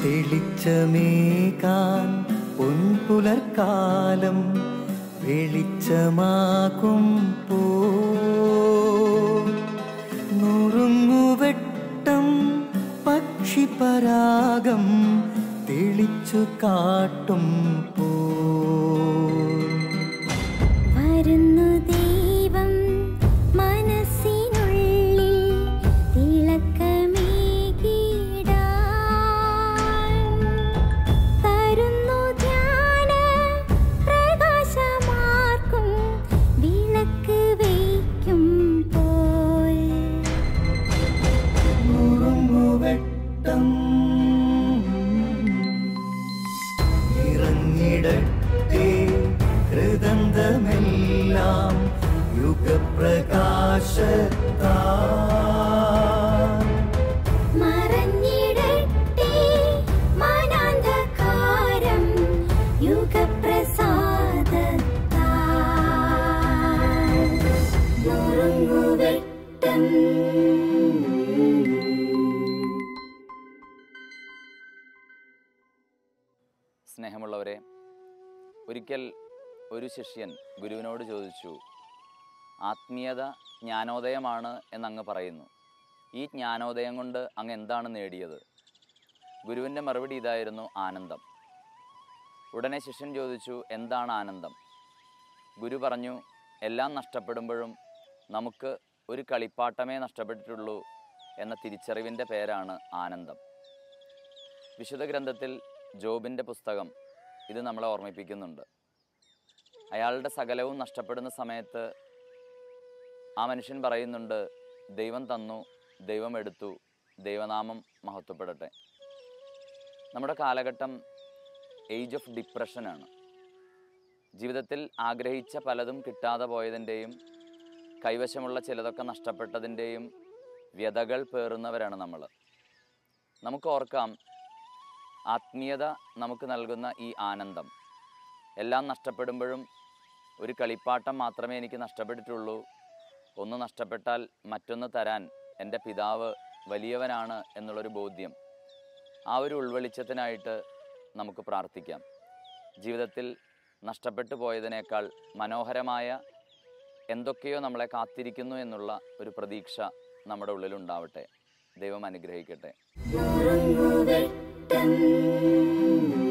തെളിച്ചമേകാൻ പൊൻപുലർക്കാലം വെളിച്ചമാകും പോ നുറുങ്ങുവെട്ടം പക്ഷിപരാഗം തെളിച്ചു കാട്ടും പോ വരുന്നു ദൈവം മനസ്സിനുള്ളിൽ തിളക്കമേകിടാൻ തരുന്നു ധ്യാന പ്രകാശമാർക്കും വിളക്ക് വയ്ക്കും പോൽ നുറുങ്ങുവെട്ടം ഇറങ്ങിടട്ടെ ഹൃദന്തമെല്ലാം യുഗപ്രകാശത്താ മറഞ്ഞിടട്ടെ മനാന്ധകാരം യുഗപ്രസാദത്താൽ നുറുങ്ങുവെട്ടം സ്നേഹമുള്ളവരെ ഒരിക്കൽ ഒരു ശിഷ്യൻ ഗുരുവിനോട് ചോദിച്ചു ആത്മീയത ജ്ഞാനോദയമാണ് എന്നങ്ങ് പറയുന്നു ഈ ജ്ഞാനോദയം കൊണ്ട് അങ്ങ് എന്താണ് നേടിയത് ഗുരുവിൻ്റെ മറുപടി ഇതായിരുന്നു ആനന്ദം ഉടനെ ശിഷ്യൻ ചോദിച്ചു എന്താണ് ആനന്ദം ഗുരു പറഞ്ഞു എല്ലാം നഷ്ടപ്പെടുമ്പോഴും നമുക്ക് ഒരു കളിപ്പാട്ടമേ നഷ്ടപ്പെട്ടിട്ടുള്ളൂ എന്ന തിരിച്ചറിവിൻ്റെ പേരാണ് ആനന്ദം വിശുദ്ധ ഗ്രന്ഥത്തിൽ ജോബിൻ്റെ പുസ്തകം ഇത് നമ്മളെ ഓർമ്മിപ്പിക്കുന്നുണ്ട് അയാളുടെ സകലവും നഷ്ടപ്പെടുന്ന സമയത്ത് ആ മനുഷ്യൻ പറയുന്നുണ്ട് ദൈവം തന്നു ദൈവം എടുത്തു ദൈവനാമം മഹത്വപ്പെടട്ടെ നമ്മുടെ കാലഘട്ടം ഏജ് ഓഫ് ഡിപ്രഷനാണ് ജീവിതത്തിൽ ആഗ്രഹിച്ച പലതും കിട്ടാതെ പോയതിൻ്റെയും കൈവശമുള്ള ചിലതൊക്കെ നഷ്ടപ്പെട്ടതിൻ്റെയും വ്യതകൾ പേറുന്നവരാണ് നമ്മൾ നമുക്ക് ഓർക്കാം ആത്മീയത നമുക്ക് നൽകുന്ന ഈ ആനന്ദം എല്ലാം നഷ്ടപ്പെടുമ്പോഴും ഒരു കളിപ്പാട്ടം മാത്രമേ എനിക്ക് നഷ്ടപ്പെട്ടിട്ടുള്ളൂ ഒന്ന് നഷ്ടപ്പെട്ടാൽ മറ്റൊന്ന് തരാൻ എൻ്റെ പിതാവ് വലിയവനാണ് എന്നുള്ളൊരു ബോധ്യം ആ ഒരു ഉൾവെളിച്ചത്തിനായിട്ട് നമുക്ക് പ്രാർത്ഥിക്കാം ജീവിതത്തിൽ നഷ്ടപ്പെട്ടു പോയതിനേക്കാൾ മനോഹരമായ എന്തൊക്കെയോ നമ്മളെ കാത്തിരിക്കുന്നു എന്നുള്ള ഒരു പ്രതീക്ഷ നമ്മുടെ ഉള്ളിലുണ്ടാവട്ടെ ദൈവം അനുഗ്രഹിക്കട്ടെ നുറുങ്ങുവെട്ടം